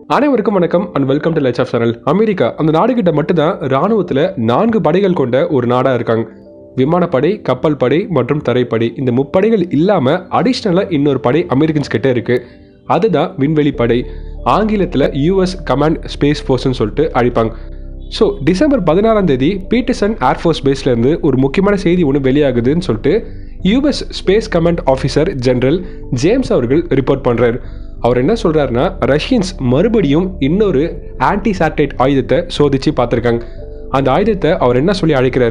அனைவருக்கும் வணக்கம் and welcome to லெச் ஆஃப் சேனல் அமெரிக்கா அந்த நாடுகிட்ட மட்டும்தான் ராணுவத்தில் நான்கு படைகள் கொண்ட ஒரு நாடாக இருக்காங்க விமானப்படை கப்பல் படை மற்றும் தரைப்படை இந்த முப்படைகள் இல்லாமல் அடிஷ்னலாக இன்னொரு படை அமெரிக்கன்ஸ் கிட்ட இருக்கு அதுதான் விண்வெளி படை ஆங்கிலத்தில் யூஎஸ் கமாண்ட் ஸ்பேஸ் ஃபோர்ஸ்னு சொல்லிட்டு அழைப்பாங்க ஸோ டிசம்பர் பதினாறாம் தேதி பீட்டர்சன் ஏர்ஃபோர்ஸ் பேஸ்லேருந்து ஒரு முக்கியமான செய்தி ஒன்று வெளியாகுதுன்னு சொல்லிட்டு US space command officer general James அவர்கள் ரிப்போர்ட் பண்ணுறாரு அவர் என்ன சொல்கிறாருன்னா ரஷ்யன்ஸ் மறுபடியும் இன்னொரு ஆன்டி சேட்டலைட் ஆயுதத்தை சோதிச்சு பார்த்துருக்காங்க அந்த ஆயுதத்தை அவர் என்ன சொல்லி அழைக்கிறார்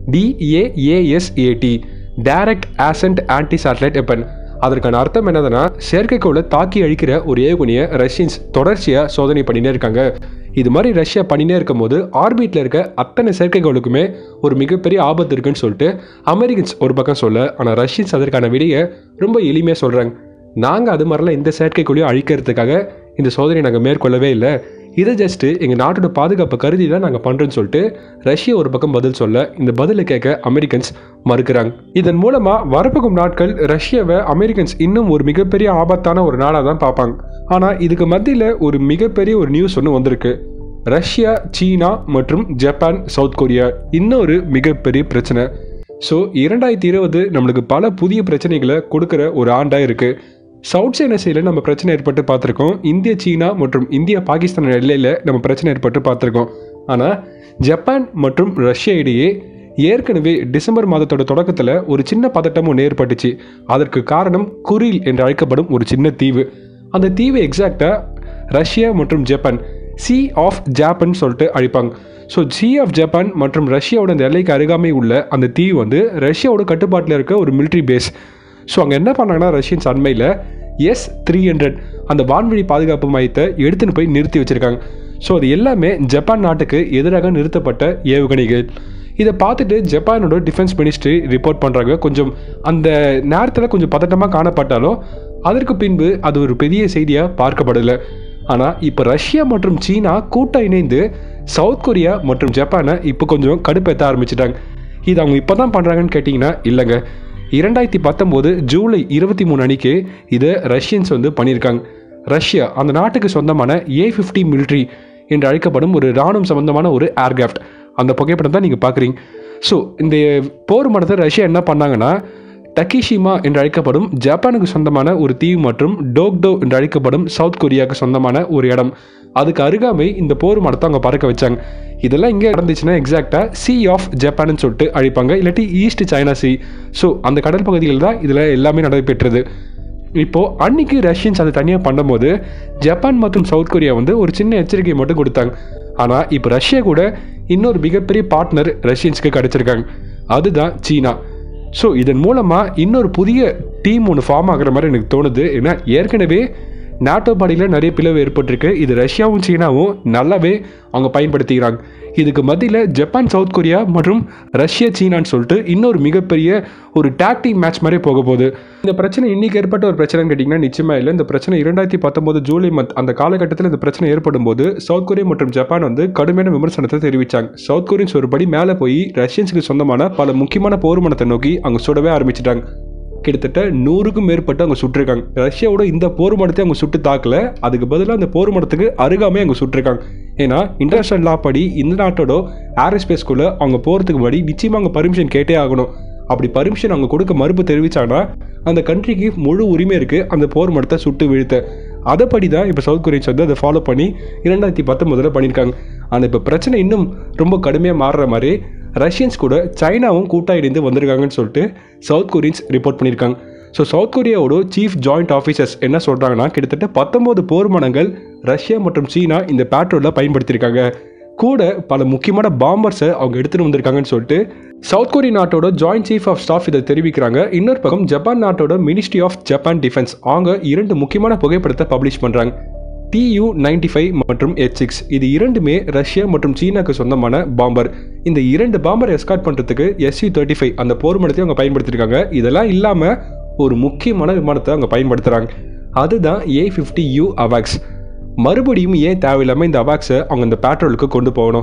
DAASAT direct ascent anti satellite weapon அதற்கான அர்த்தம் என்னதுன்னா செயற்கைக்கோளை தாக்கி அழிக்கிற ஒரு ஏவுகணையை ரஷ்யன்ஸ் தொடர்ச்சியாக சோதனை பண்ணினே இருக்காங்க இது மாதிரி ரஷ்யா பண்ணினே இருக்கும்போது ஆர்பிட்டில் இருக்க அத்தனை செயற்கைக்கோளுக்குமே ஒரு மிகப்பெரிய ஆபத்து இருக்குன்னு சொல்லிட்டு அமெரிக்கன்ஸ் ஒரு பக்கம் சொல்ல ஆனால் ரஷ்யன்ஸ் அதற்கான விடையை ரொம்ப எளிமையாக சொல்கிறாங்க நாங்கள் அது மாதிரிலாம் இந்த செயற்கைக்கோளையும் அழிக்கிறதுக்காக இந்த சோதனை நாங்கள் மேற்கொள்ளவே இல்லை இதை ஜஸ்ட்டு எங்கள் நாட்டோட பாதுகாப்பை கருதி தான் நாங்கள் பண்ணுறோன்னு சொல்லிட்டு ரஷ்யா ஒரு பக்கம் பதில் சொல்ல இந்த பதிலை கேட்க அமெரிக்கன்ஸ் மறுக்கிறாங்க இதன் மூலமாக வரப்போகும் நாட்கள் ரஷ்யாவை அமெரிக்கன்ஸ் இன்னும் ஒரு மிகப்பெரிய ஆபத்தான ஒரு நாடாக தான் பார்ப்பாங்க ஆனால் இதுக்கு மத்தியில் ஒரு மிகப்பெரிய ஒரு நியூஸ் ஒன்று வந்திருக்கு ரஷ்யா சீனா மற்றும் ஜப்பான் சவுத் கொரியா இன்னொரு மிகப்பெரிய பிரச்சனை ஸோ இரண்டாயிரத்தி இருபது நம்மளுக்கு பல புதிய பிரச்சனைகளை கொடுக்குற ஒரு ஆண்டாக இருக்குது சவுத் சைனா சைடில் நம்ம பிரச்சனை ஏற்பட்டு பார்த்துருக்கோம் இந்திய சீனா மற்றும் இந்தியா பாகிஸ்தான் எல்லையில் நம்ம பிரச்சனை ஏற்பட்டு பார்த்துருக்கோம் ஆனால் ஜப்பான் மற்றும் ரஷ்யா இடையே ஏற்கனவே டிசம்பர் மாதத்தோட தொடக்கத்தில் ஒரு சின்ன பதட்டம் ஒன்று ஏற்பட்டுச்சு அதற்கு காரணம் குரில் என்று அழைக்கப்படும் ஒரு சின்ன தீவு அந்த தீவு எக்ஸாக்டாக ரஷ்யா மற்றும் ஜப்பான் சி ஆஃப் ஜாப்பன் சொல்லிட்டு அழைப்பாங்க ஸோ சி ஆஃப் ஜப்பான் மற்றும் ரஷ்யாவோட அந்த எல்லைக்கு அருகாமை உள்ள அந்த தீவு வந்து ரஷ்யாவோட கட்டுப்பாட்டில் இருக்க ஒரு மிலிட்ரி பேஸ் ஸோ அங்கே என்ன பண்ணாங்கன்னா ரஷ்யன்ஸ் அண்மையில் எஸ் த்ரீ ஹண்ட்ரட் அந்த வான்வழி பாதுகாப்பு மையத்தை எடுத்துன்னு போய் நிறுத்தி வச்சுருக்காங்க ஸோ அது எல்லாமே ஜப்பான் நாட்டுக்கு எதிராக நிறுத்தப்பட்ட ஏவுகணைகள் இதை பார்த்துட்டு ஜப்பானோட டிஃபென்ஸ் மினிஸ்ட்ரி ரிப்போர்ட் பண்ணுறாங்க கொஞ்சம் அந்த நேரத்தில் கொஞ்சம் பதட்டமாக காணப்பட்டாலும் அதற்கு பின்பு அது ஒரு பெரிய செய்தியாக பார்க்கப்படலை ஆனால் இப்போ ரஷ்யா மற்றும் சீனா கூட்டம் இணைந்து சவுத் கொரியா மற்றும் ஜப்பானை இப்போ கொஞ்சம் கடுப்பேற்ற ஆரம்பிச்சிட்டாங்க இது அவங்க இப்போ தான் பண்ணுறாங்கன்னு கேட்டிங்கன்னா இல்லைங்க இரண்டாயிரத்தி பத்தொம்போது ஜூலை இருபத்தி மூணு அன்னைக்கு இதை ரஷ்யன்ஸ் வந்து பண்ணியிருக்காங்க ரஷ்யா அந்த நாட்டுக்கு சொந்தமான ஏ ஃபிஃப்டி மிலிட்ரி என்று அழைக்கப்படும் ஒரு இராணுவம் சம்பந்தமான ஒரு ஏர்கிராஃப்ட் அந்த புகைப்படம் தான் நீங்கள் பார்க்குறீங்க ஸோ இந்த போர் மடத்தை ரஷ்யா என்ன பண்ணாங்கன்னா டக்கிஷிமா என்று அழைக்கப்படும் ஜப்பானுக்கு சொந்தமான ஒரு தீவு மற்றும் டோக்டோ என்று அழைக்கப்படும் சவுத் கொரியாவுக்கு சொந்தமான ஒரு இடம் அதுக்கு அருகாமை இந்த போர் மடத்தை அவங்க பறக்க வச்சாங்க இதெல்லாம் இங்கே நடந்துச்சுன்னா எக்ஸாக்டாக சி ஆஃப் ஜப்பான்னு சொல்லிட்டு அழைப்பாங்க இல்லாட்டி ஈஸ்ட் சைனா சி ஸோ அந்த கடல் பகுதியில் தான் இதில் எல்லாமே நடைபெற்றது இப்போது அன்னைக்கு ரஷ்யன்ஸ் அதை தனியாக பண்ணும்போது ஜப்பான் மற்றும் சவுத் கொரியா வந்து ஒரு சின்ன எச்சரிக்கை மட்டும் கொடுத்தாங்க ஆனால் இப்போ ரஷ்யா கூட இன்னொரு மிகப்பெரிய பார்ட்னர் ரஷ்யன்ஸ்க்கு கிடச்சிருக்காங்க அதுதான் சீனா ஸோ இதன் மூலமாக இன்னொரு புதிய டீம் ஒன்று ஃபார்ம் ஆகிற மாதிரி எனக்கு தோணுது ஏன்னா ஏற்கனவே நாட்டோ படையில் நிறைய பிளவு ஏற்பட்டிருக்கு இது ரஷ்யாவும் சீனாவும் நல்லாவே அவங்க பயன்படுத்திக்கிறாங்க இதுக்கு மத்தியில் ஜப்பான் சவுத் கொரியா மற்றும் ரஷ்யா சீனான்னு சொல்லிட்டு இன்னொரு மிகப்பெரிய ஒரு டாக்டிக் மேட்ச் மாதிரி போக போகுது இந்த பிரச்சனை இன்னைக்கு ஏற்பட்ட ஒரு பிரச்சனைன்னு கேட்டிங்கன்னா நிச்சயமா இல்லை இந்த பிரச்சனை இரண்டாயிரத்தி பத்தொம்போது ஜூலை மந்த் அந்த காலகட்டத்தில் இந்த பிரச்சனை ஏற்படும் போது சவுத் கொரியா மற்றும் ஜப்பான் வந்து கடுமையான விமர்சனத்தை தெரிவித்தாங்க சவுத் கொரியன்ஸ் ஒரு படி மேலே போய் ரஷ்யன்ஸுக்கு சொந்தமான பல முக்கியமான போர்மனத்தை நோக்கி அவங்க சுடவே ஆரம்பிச்சிட்டாங்க கிட்டத்தட்ட நூறுக்கும் மேற்பட்டு அவங்க சுட்டிருக்காங்க ரஷ்யாவோட இந்த போர் மடத்தை அவங்க சுட்டு தாக்கல அதுக்கு பதிலாக அந்த போர் மடத்துக்கு அருகாமே அவங்க சுட்டிருக்காங்க ஏன்னா இன்டர்நேஷனல் லா படி இந்த நாட்டோட ஏரோஸ்பேஸ்குள்ளே அவங்க போகிறதுக்கு படி நிச்சயமாக அவங்க பர்மிஷன் கேட்டே ஆகணும் அப்படி பர்மிஷன் அவங்க கொடுக்க மறுப்பு தெரிவிச்சாங்கன்னா அந்த கண்ட்ரிக்கு முழு உரிமை இருக்குது அந்த போர் மடத்தை சுட்டு வீழ்த்த அதைப்படி தான் இப்போ சவுத் கொரியன்ஸ் வந்து அதை ஃபாலோ பண்ணி இரண்டாயிரத்தி பத்தொம்பதில் பண்ணியிருக்காங்க ஆனால் இப்போ பிரச்சனை இன்னும் ரொம்ப கடுமையாக மாறுற மாதிரி ரஷ்யன்ஸ் கூட சைனாவும் கூட்டா இணைந்து வந்திருக்காங்கன்னு சொல்லிட்டு சவுத் கொரியன்ஸ் ரிப்போர்ட் பண்ணியிருக்காங்க ஸோ சவுத் கொரியாவோட சீஃப் ஜாயிண்ட் ஆஃபீஸர்ஸ் என்ன சொல்கிறாங்கன்னா கிட்டத்தட்ட பத்தொம்போது போர்மனங்கள் ரஷ்யா மற்றும் சீனா இந்த பேட்ரோலில் பயன்படுத்தியிருக்காங்க கூட பல முக்கியமான பாம்பர்ஸை அவங்க எடுத்துகிட்டு வந்திருக்காங்கன்னு சொல்லிட்டு சவுத் கொரிய நாட்டோட ஜாயிண்ட் சீஃப் ஆஃப் ஸ்டாஃப் இதை தெரிவிக்கிறாங்க இன்னொரு பக்கம் ஜப்பான் நாட்டோட மினிஸ்ட்ரி ஆஃப் ஜப்பான் டிஃபென்ஸ் அவங்க இரண்டு முக்கியமான புகைப்படத்தை பப்ளிஷ் பண்ணுறாங்க டியூ நைன்டி ஃபைவ் மற்றும் எச் சிக்ஸ் இது இரண்டுமே ரஷ்யா மற்றும் சீனாக்கு சொந்தமான பாம்பர் இந்த இரண்டு பாம்பரை எஸ்கார்ட் பண்ணுறதுக்கு எஸ்யூ தேர்ட்டி ஃபைவ் அந்த போர் மடத்தையும் அவங்க பயன்படுத்தியிருக்காங்க இதெல்லாம் இல்லாமல் ஒரு முக்கியமான விமானத்தை அவங்க பயன்படுத்துகிறாங்க அதுதான் ஏ ஃபிஃப்டி யூ அவாக்ஸ் மறுபடியும் ஏன் தேவையில்லாமல் இந்த அவாக்ஸை அவங்க இந்த பேட்ரோலுக்கு கொண்டு போகணும்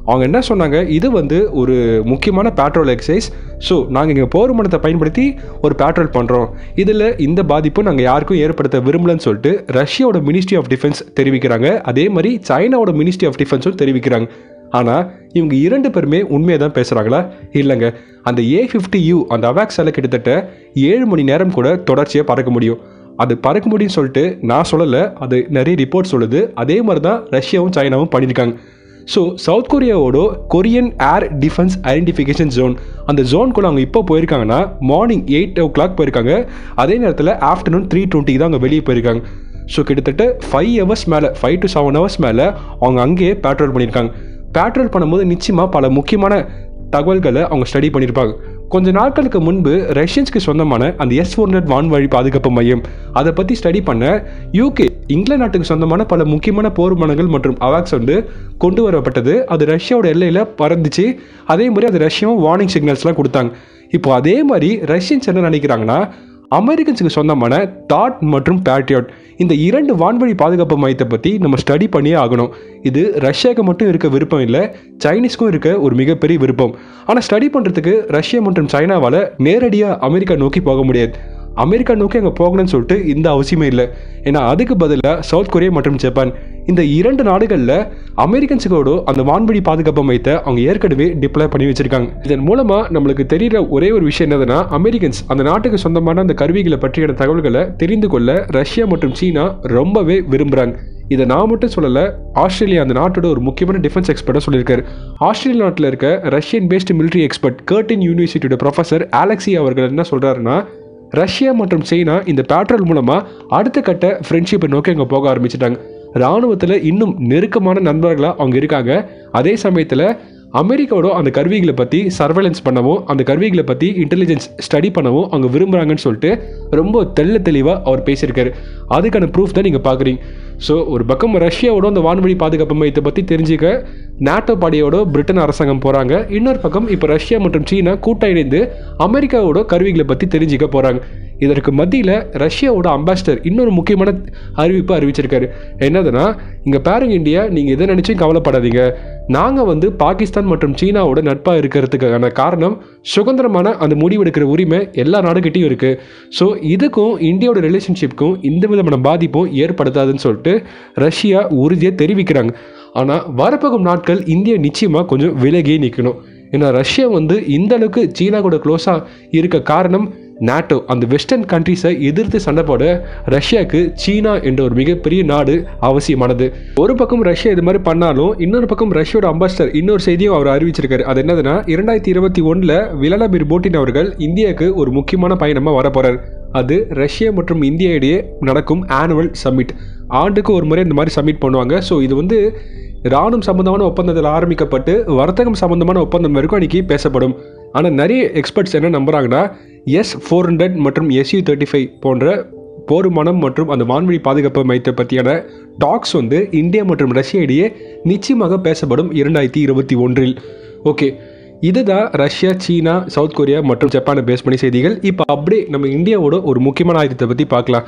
அவங்க என்ன சொன்னாங்க இது வந்து ஒரு முக்கியமான பேட்ரோல் எக்ஸசைஸ் ஸோ நாங்கள் இங்கே போர் விமானத்தை பயன்படுத்தி ஒரு பேட்ரோல் பண்ணுறோம் இதில் இந்த பாதிப்பு நாங்கள் யாருக்கும் ஏற்படுத்த விரும்பலன்னு சொல்லிட்டு ரஷ்யாவோட மினிஸ்ட்ரி ஆஃப் டிஃபென்ஸ் தெரிவிக்கிறாங்க அதே மாதிரி சைனாவோட மினிஸ்ட்ரி ஆஃப் டிஃபென்ஸும் தெரிவிக்கிறாங்க ஆனால் இவங்க இரண்டு பேருமே உண்மையை தான் பேசுகிறாங்களா இல்லைங்க அந்த ஏ ஃபிஃப்டி யூ அந்த அவாக்ஸால கிட்டத்தட்ட ஏழு மணி நேரம் கூட தொடர்ச்சியாக பறக்க முடியும் அது பறக்க முடியும்னு சொல்லிட்டு நான் சொல்லலை அது நிறைய ரிப்போர்ட் சொல்லுது அதே மாதிரி தான் ரஷ்யாவும் சைனாவும் பண்ணியிருக்காங்க ஸோ சவுத் கொரியாவோட Korean air defence identification zone அந்த ஜோனுக்குள்ள அவங்க இப்போ போயிருக்காங்கன்னா மார்னிங் எயிட் ஓ கிளாக் போயிருக்காங்க அதே நேரத்தில் ஆஃப்டர்நூன் த்ரீ டுவெண்ட்டிக்கு தான் அவங்க வெளியே போயிருக்காங்க ஸோ கிட்டத்தட்ட ஃபைவ் ஹவர்ஸ் மேலே ஃபைவ் டு செவன் ஹவர்ஸ் மேலே அவங்க அங்கேயே பேட்ரோல் பண்ணியிருக்காங்க பேட்ரோல் பண்ணும்போது நிச்சயமாக பல முக்கியமான தகவல்களை அவங்க ஸ்டடி பண்ணியிருப்பாங்க கொஞ்ச நாட்களுக்கு முன்பு ரஷ்யன்ஸ்க்கு சொந்தமான அந்த எஸ் ஃபோர் ஹண்ட்ரட் வான்வழி பாதுகாப்பு மையம் அதை பற்றி ஸ்டடி பண்ண யூகே இங்கிலாந்து நாட்டுக்கு சொந்தமான பல முக்கியமான போர் விமானங்கள் மற்றும் அவாக்ஸ் வந்து கொண்டு வரப்பட்டது அது ரஷ்யாவோட எல்லையில் பறந்துச்சு அதே மாதிரி அது ரஷ்யாவும் வார்னிங் சிக்னல்ஸ்லாம் கொடுத்தாங்க இப்போ அதே மாதிரி ரஷ்யன்ஸ் என்ன நினைக்கிறாங்கன்னா அமெரிக்கன்ஸுக்கு சொந்தமான தாட் மற்றும் பேட்ரியாட் இந்த இரண்டு வான்வழி பாதுகாப்பு மையத்தை பற்றி நம்ம ஸ்டடி பண்ணியே ஆகணும் இது ரஷ்யாவுக்கு மட்டும் இருக்க விருப்பம் இல்லை சைனீஸ்க்கும் இருக்க ஒரு மிகப்பெரிய விருப்பம் ஆனால் ஸ்டடி பண்ணுறதுக்கு ரஷ்யா மற்றும் சைனாவால் நேரடியாக அமெரிக்கா நோக்கி போக முடியாது அமெரிக்கா நோக்கி அங்கே போகணும்னு சொல்லிட்டு இந்த அவசியமே இல்லை ஏன்னா அதுக்கு பதிலாக சவுத் கொரியா மற்றும் ஜப்பான் இந்த இரண்டு நாடுகளில் அமெரிக்கன்ஸுக்கோட அந்த வான்வழி பாதுகாப்பு மையத்தை அவங்க ஏற்கனவே டிப்ளாய் பண்ணி வச்சிருக்காங்க இதன் மூலமாக நம்மளுக்கு தெரிகிற ஒரே ஒரு விஷயம் என்னதுன்னா அமெரிக்கன்ஸ் அந்த நாட்டுக்கு சொந்தமான அந்த கருவிகளை பற்றியான தகவல்களை தெரிந்து கொள்ள ரஷ்யா மற்றும் சீனா ரொம்பவே விரும்புகிறாங்க இதை நான் மட்டும் சொல்லலை ஆஸ்திரேலியா அந்த நாட்டோட ஒரு முக்கியமான டிஃபென்ஸ் எக்ஸ்பர்ட்டாக சொல்லியிருக்காரு ஆஸ்திரேலியா நாட்டில் இருக்க Russian based military expert Curtin யூனிவர்சிட்டியோட ப்ரொஃபசர் அலெக்சி அவர்கள் என்ன சொல்கிறாருன்னா ரஷ்யா மற்றும் சைனா இந்த பேட்ரோல் மூலமாக அடுத்த கட்ட ஃப்ரெண்ட்ஷிப்பை நோக்கி அங்கே போக ஆரம்பிச்சிட்டாங்க இராணுவத்தில் இன்னும் நெருக்கமான நண்பர்களாக அவங்க இருக்காங்க அதே சமயத்தில் அமெரிக்காவோட அந்த கருவிகளை பற்றி சர்வேலன்ஸ் பண்ணவும் அந்த கருவிகளை பற்றி இன்டெலிஜென்ஸ் ஸ்டடி பண்ணவும் அவங்க விரும்புகிறாங்கன்னு சொல்லிட்டு ரொம்ப தெள்ள தெளிவாக அவர் பேசியிருக்காரு அதுக்கான ப்ரூஃப் தான் நீங்கள் பார்க்குறீங்க ஸோ ஒரு பக்கம் ரஷ்யாவோட அந்த வான்வழி பாதுகாப்பு மையத்தை பற்றி தெரிஞ்சுக்க நாட்டோ படையோட பிரிட்டன் அரசாங்கம் போகிறாங்க இன்னொரு பக்கம் இப்போ ரஷ்யா மற்றும் சீனா கூட்ட இணைந்து அமெரிக்காவோட கருவிகளை பற்றி தெரிஞ்சுக்க போகிறாங்க இதற்கு மத்தியில் ரஷ்யாவோட அம்பாசிடர் இன்னொரு முக்கியமான அறிவிப்பு அறிவிச்சிருக்காரு என்னதுன்னா இங்கே பாருங்க இந்தியா நீங்கள் எதை நினச்சும் கவலைப்படாதீங்க நாங்கள் வந்து பாகிஸ்தான் மற்றும் சீனாவோட நட்பாக இருக்கிறதுக்கான காரணம் சுதந்திரமான அந்த முடிவெடுக்கிற உரிமை எல்லா நாடுகிட்டையும் இருக்குது ஸோ இதுக்கும் இந்தியாவோட ரிலேஷன்ஷிப்க்கும் எந்த விதமான பாதிப்பும் ஏற்படுத்தாதுன்னு சொல்லிட்டு ரஷ்யா உறுதியாக தெரிவிக்கிறாங்க ஆனால் வரப்போகும் நாட்கள் இந்தியா நிச்சயமாக கொஞ்சம் விலகியே நிற்கணும் ஏன்னா ரஷ்யா வந்து இந்த அளவுக்கு சீனா கூட க்ளோஸாக இருக்க காரணம் நாட்டோ அந்த வெஸ்டர்ன் கண்ட்ரிஸை எதிர்த்து சண்டை போட ரஷ்யாவுக்கு சீனா என்ற ஒரு மிகப்பெரிய நாடு அவசியமானது ஒரு பக்கம் ரஷ்யா இது மாதிரி பண்ணாலும் இன்னொரு பக்கம் ரஷ்யாவோட அம்பாசிடர் இன்னொரு செய்தியும் அவர் அறிவிச்சிருக்காரு அது என்னதுன்னா இரண்டாயிரத்தி இருபத்தி ஒன்றில் விலாடிமிர் புட்டின் அவர்கள் இந்தியாவுக்கு ஒரு முக்கியமான பயணமாக வர போறார் அது ரஷ்யா மற்றும் இந்தியா இடையே நடக்கும் ஆனுவல் சம்மிட் ஆண்டுக்கு ஒரு முறை இந்த மாதிரி சம்மிட் பண்ணுவாங்க ஸோ இது வந்து ராணுவம் சம்பந்தமான ஒப்பந்தத்தில் ஆரம்பிக்கப்பட்டு வர்த்தகம் சம்பந்தமான ஒப்பந்தம் வரைக்கும் அன்றைக்கி பேசப்படும் ஆனால் நிறைய எக்ஸ்பர்ட்ஸ் என்ன நம்புறாங்கன்னா எஸ் ஃபோர் ஹண்ட்ரட் மற்றும் எஸ்யூ தேர்ட்டி ஃபைவ் போன்ற போர் விமானம் மற்றும் அந்த வான்வழி பாதுகாப்பு மையத்தை பற்றியான டாக்ஸ் வந்து இந்தியா மற்றும் ரஷ்யா இடையே நிச்சயமாக பேசப்படும் இரண்டாயிரத்தி இருபத்தி ஒன்றில் ஓகே இதுதான் ரஷ்யா சீனா சவுத் கொரியா மற்றும் ஜப்பானை பேஸ் பண்ணி செய்திகள் இப்போ அப்படியே நம்ம இந்தியாவோட ஒரு முக்கியமான ஆயுதத்தை பற்றி பார்க்கலாம்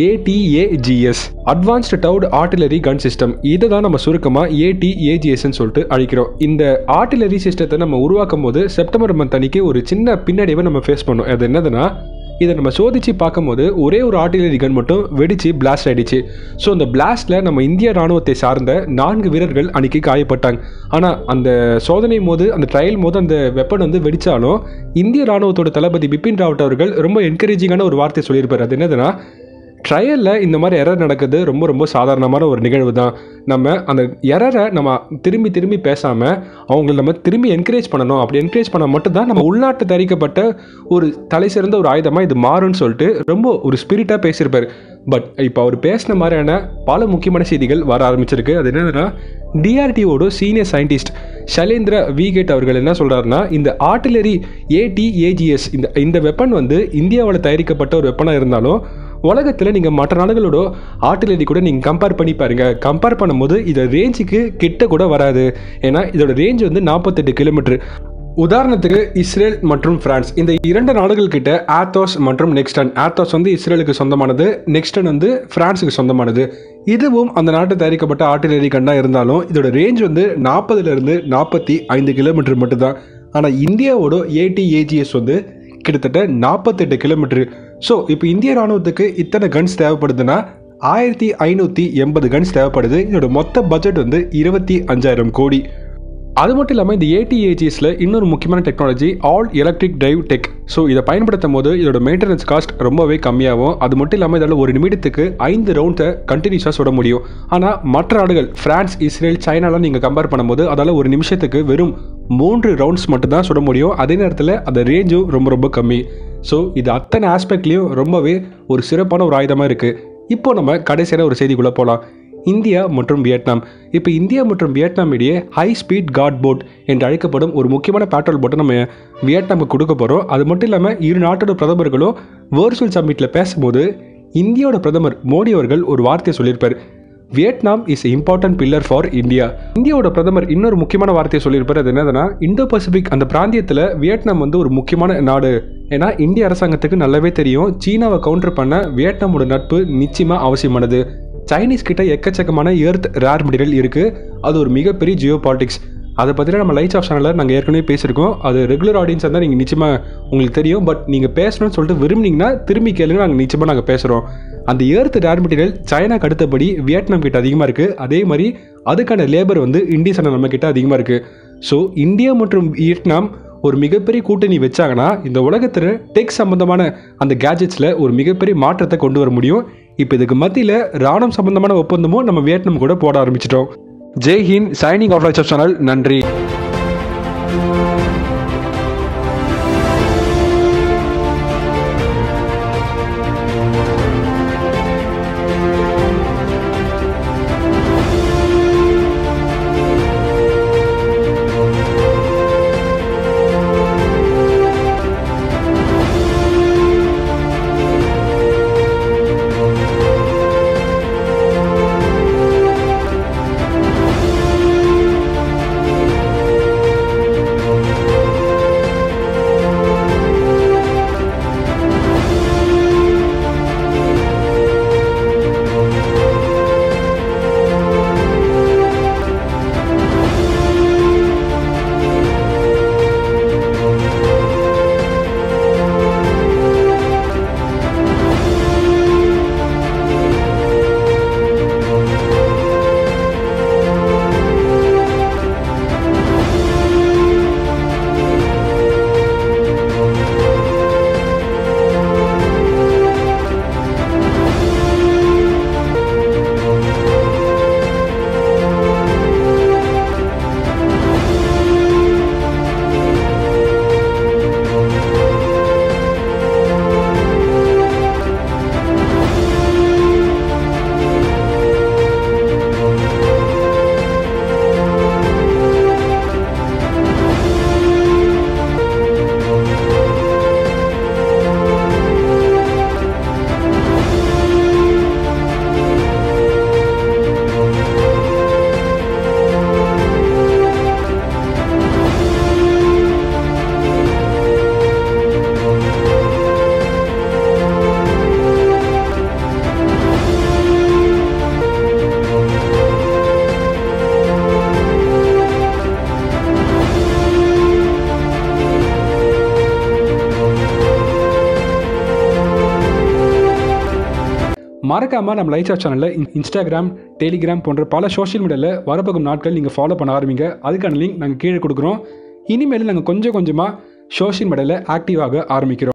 ATAGS advanced towed artillery gun system இதை தான் நம்ம சுருக்கமாக ஏடிஏஜிஎஸ்ன்னு சொல்லிட்டு அழைக்கிறோம் இந்த ஆர்டிலரி சிஸ்டத்தை நம்ம உருவாக்கும் போது செப்டம்பர் மந்த் அன்னைக்கு ஒரு சின்ன பின்னடைவை நம்ம ஃபேஸ் பண்ணோம் அது என்னதுன்னா இதை நம்ம சோதிச்சு பார்க்கும்போது ஒரே ஒரு ஆர்டிலரி கன் மட்டும் வெடிச்சு பிளாஸ்ட் ஆயிடுச்சு ஸோ அந்த பிளாஸ்ட்ல நம்ம இந்திய ராணுவத்தை சார்ந்த நான்கு வீரர்கள் அன்னைக்கு காயப்பட்டாங்க ஆனால் அந்த சோதனை போது அந்த ட்ரையல் போது அந்த வெப்பன் வந்து வெடிச்சாலும் இந்திய ராணுவத்தோட தளபதி பிபின் ராவத் அவர்கள் ரொம்ப என்கரேஜிங்கான ஒரு வார்த்தை சொல்லியிருப்பார் அது என்னதுன்னா ட்ரையலில் இந்த மாதிரி எரர் நடக்குது ரொம்ப ரொம்ப சாதாரணமான ஒரு நிகழ்வு தான் நம்ம அந்த எரரை நம்ம திரும்பி திரும்பி பேசாமல் அவங்கள நம்ம திரும்பி என்கரேஜ் பண்ணணும் அப்படி என்கரேஜ் பண்ணால் மட்டும்தான் நம்ம உள்நாட்டு தயாரிக்கப்பட்ட ஒரு தலை சிறந்த ஒரு ஆயுதமாக இது மாறும்னு சொல்லிட்டு ரொம்ப ஒரு ஸ்பிரிட்டாக பேசியிருப்பார் பட் இப்போ அவர் பேசின மாதிரியான பல முக்கியமான செய்திகள் வர ஆரம்பிச்சிருக்கு அது என்னதுன்னா டிஆர்டிஓட சீனியர் சயின்டிஸ்ட் ஷலேந்திர விகேட் அவர்கள் என்ன சொல்கிறாருன்னா இந்த ஆர்டிலரி ஏடிஏஜிஎஸ் இந்த இந்த வெப்பன் வந்து இந்தியாவில் தயாரிக்கப்பட்ட ஒரு வெப்பனாக இருந்தாலும் உலகத்தில் நீங்கள் மற்ற நாடுகளோட ஆர்டிலரி கூட நீங்கள் கம்பேர் பண்ணி பாருங்கள் கம்பேர் பண்ணும்போது இதோட ரேஞ்சுக்கு கிட்ட கூட வராது ஏன்னா இதோட ரேஞ்ச் வந்து நாற்பத்தெட்டு கிலோமீட்டர் உதாரணத்துக்கு இஸ்ரேல் மற்றும் பிரான்ஸ் இந்த இரண்டு நாடுகள் கிட்ட ஆத்தோஸ் மற்றும் நெக்ஸ்டன் ஆத்தோஸ் வந்து இஸ்ரேலுக்கு சொந்தமானது நெக்ஸ்டன் வந்து பிரான்ஸுக்கு சொந்தமானது இதுவும் அந்த நாட்டு தயாரிக்கப்பட்ட ஆர்டிலரி கண்டா இருந்தாலும் இதோட ரேஞ்ச் வந்து நாற்பதுல இருந்து நாற்பத்தி ஐந்து கிலோமீட்டர் மட்டும்தான் ஆனால் இந்தியாவோட ஏடி ஏஜிஎஸ் வந்து கிட்டத்தட்ட நாற்பத்தெட்டு கிலோமீட்டர் ஸோ இப்போ இந்திய ராணுவத்துக்கு இத்தனை கன்ஸ் தேவைப்படுதுன்னா ஆயிரத்தி ஐநூற்றி எண்பது கன்ஸ் தேவைப்படுது இதோட மொத்த பட்ஜெட் வந்து இருபத்தி அஞ்சாயிரம் கோடி அது மட்டும் இல்லாமல் இந்த ஏடிஏஜிஎஸில் இன்னொரு முக்கியமான technology all electric drive tech so இதை பயன்படுத்தும் போது இதோட மெயின்டெனன்ஸ் காஸ்ட் ரொம்பவே கம்மியாகும் அது மட்டும் இல்லாமல் இதில் ஒரு நிமிடத்துக்கு ஐந்து ரவுண்டை கண்டினியூஸாக சுட முடியும் ஆனால் மற்ற நாடுகள் பிரான்ஸ் இஸ்ரேல் சைனாலாம் நீங்கள் கம்பேர் பண்ணும்போது அதால் ஒரு நிமிஷத்துக்கு வெறும் மூன்று ரவுண்ட்ஸ் மட்டும்தான் சுட முடியும் அதே நேரத்தில் அந்த ரேஞ்சும் ரொம்ப ரொம்ப கம்மி ஸோ இது அத்தனை ஆஸ்பெக்ட்லேயும் ரொம்பவே ஒரு சிறப்பான ஒரு ஆயுதமாக இருக்குது இப்போ நம்ம கடைசியான ஒரு செய்திக்குள்ளே போகலாம் இந்தியா மற்றும் வியட்நாம் இப்போ இந்தியா மற்றும் வியட்நாம் இடையே ஹை ஸ்பீட் காட் போட் என்று அழைக்கப்படும் ஒரு முக்கியமான பேட்ரோல் போட்டை நம்ம வியட்நாமுக்கு கொடுக்க போகிறோம் அது மட்டும் இல்லாமல் இரு நாட்டோட பிரதமர்களும் வேர்ச்சுவல் சம்மிட்டில் பேசும்போது இந்தியாவோட பிரதமர் மோடி அவர்கள் ஒரு வார்த்தையை சொல்லியிருப்பார் Vietnam is important pillar for India இந்தியாவோட பிரதமர் இன்னொரு முக்கியமான வார்த்தையை சொல்லியிருப்பார் அது என்னதுன்னா இந்தோ பசிபிக் அந்த பிராந்தியத்தில் வியட்நாம் வந்து ஒரு முக்கியமான நாடு ஏன்னா இந்திய அரசாங்கத்துக்கு நல்லாவே தெரியும் சீனாவை கவுண்டர் பண்ண வியட்நாமோட நட்பு நிச்சயமாக அவசியமானது சைனீஸ் கிட்ட எக்கச்சக்கமான எர்த் ரேர் மெட்டீரியல் இருக்குது அது ஒரு மிகப்பெரிய ஜியோ பாலிட்டிக்ஸ் அதை பற்றின நம்ம லைட்ஸ் ஆஃப் சேனலில் நாங்கள் ஏற்கனவே பேசியிருக்கோம் அது ரெகுலர் ஆடியன்ஸ் இருந்தால் நீங்கள் நிச்சயமாக உங்களுக்கு தெரியும் பட் நீங்கள் பேசணும்னு சொல்லிட்டு விரும்புனீங்கன்னா திரும்பி கேளுங்க நாங்கள் நிச்சயமாக நாங்கள் பேசுகிறோம் அந்த ஏர்த் ரேர் மெட்டீரியல் சைனாக்கு அடுத்தபடி வியட்நாம் கிட்ட அதிகமாக இருக்குது அதே மாதிரி அதுக்கான லேபர் வந்து இண்டியன் நம்ம கிட்ட அதிகமாக இருக்குது ஸோ இந்தியா மற்றும் வியட்நாம் ஒரு மிகப்பெரிய கூட்டணி வச்சாங்கன்னா இந்த உலகத்தில் டெக் சம்பந்தமான அந்த கேஜெட்ஸில் ஒரு மிகப்பெரிய மாற்றத்தை கொண்டு வர முடியும் இப்போ இதுக்கு மத்தியில் ராணுவம் சம்பந்தமான ஒப்பந்தமும் நம்ம வியட்நாம் கூட போட ஆரம்பிச்சிட்டோம் Jai Hind signing off lights channel நன்றி மறக்காமல் நம்ம லைட்ஸ் ஆஃப் சேனலில் இன்ஸ்டாகிராம் டெலிகிராம் போன்ற பல சோஷியல் மீடியாவில் வரப்போகும் நாட்கள் நீங்கள் ஃபாலோ பண்ண ஆரம்பிங்க அதுக்கான லிங்க் நாங்கள் கீழே கொடுக்குறோம் இனிமேல் நாங்கள் கொஞ்சம் கொஞ்சமாக சோஷியல் மீடியாவில் ஆக்டிவாக ஆரம்பிக்கிறோம்